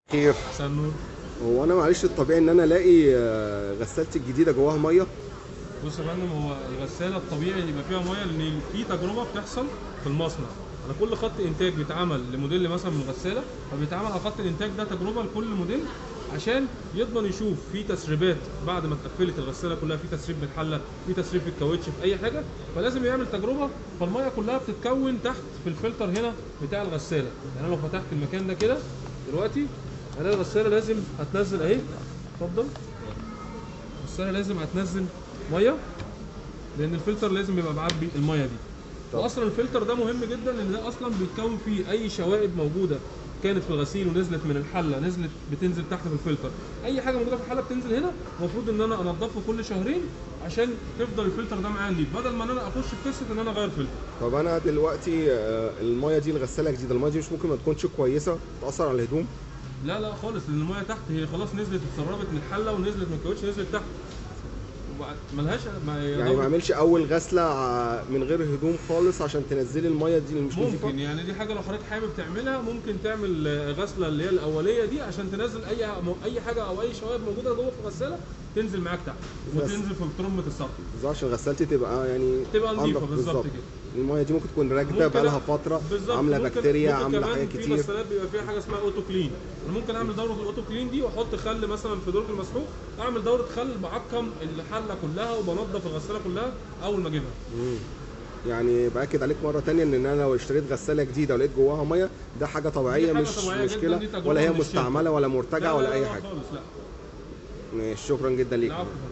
خير مساء النور هو انا معلش الطبيعي ان انا الاقي آه، غسالتي الجديده جواها ميه بص يا فندم هو الغساله الطبيعي يبقى فيها ميه لان في تجربه بتحصل في المصنع على كل خط انتاج بيتعمل لموديل مثلا من الغساله فبيتعمل على خط الانتاج ده تجربه لكل موديل عشان يضمن يشوف في تسريبات بعد ما اتقفلت الغساله كلها في تسريب من الحله في تسريب في الكاوتش في اي حاجه فلازم يعمل تجربه فالميه كلها بتتكون تحت في الفلتر هنا بتاع الغساله يعني انا لو فتحت المكان ده كده دلوقتي انا الغساله لازم هتنزل اهي اتفضل الغساله لازم هتنزل ميه لان الفلتر لازم يبقى معبي الميه دي طب. واصلا الفلتر ده مهم جدا لان ده اصلا بيتكون فيه اي شوائب موجوده كانت في الغسيل ونزلت من الحله نزلت بتنزل تحت في الفلتر اي حاجه موجوده في الحله بتنزل هنا المفروض ان انا انضفه كل شهرين عشان تفضل الفلتر ده معايا نضيف بدل ما انا اخش في قصه ان انا اغير فلتر طب انا دلوقتي آه، الميه دي الغساله جديده الميه دي مش ممكن ما تكونش كويسه تاثر على الهدوم لا لا خالص لان الميه تحت هي خلاص نزلت اتسربت من الحله ونزلت من الكاوتش نزلت تحت وبعد- ملهاش ما يعني ما اعملش اول غسله ع- من غير هدوم خالص عشان تنزلي الميه دي اللي مش نظيفه ممكن يعني دي حاجه لو حضرتك حابب تعملها ممكن تعمل آه، غسله اللي هي الاوليه دي عشان تنزل اي اي حاجه او اي شوائب موجوده جوه في الغساله تنزل معاك تحت بس. وتنزل في ترمه السطح بالظبط عشان غسالتي تبقى يعني تبقى نظيفه أنضف بالظبط كده الميه دي ممكن تكون راكده ممكن بقى لها أ- فتره بالظبط، عامله ممكن- بكتيريا ممكن عامله كمان حاجات في كتير غسالات بيبقى فيها حاجه اسمها اوتو كلين انا ممكن اعمل دوره الاوتو كلين دي واحط خل مثلا في درج المسحوق اعمل دوره خل بعقم الحله كلها وبنضف الغساله كلها اول ما اجيبها مم. يعني باكد عليك مره تانية ان انا لو اشتريت غساله جديده ولقيت جواها ميه ده حاجه طبيعيه دي حاجة مش طبيعية جداً، مشكله دي تجربة ولا هي من الشركة. مستعمله ولا لا، مرتجعه لا، ولا لا، اي لا حاجه خالص لا ماشي، شكرا جدا ليك العفو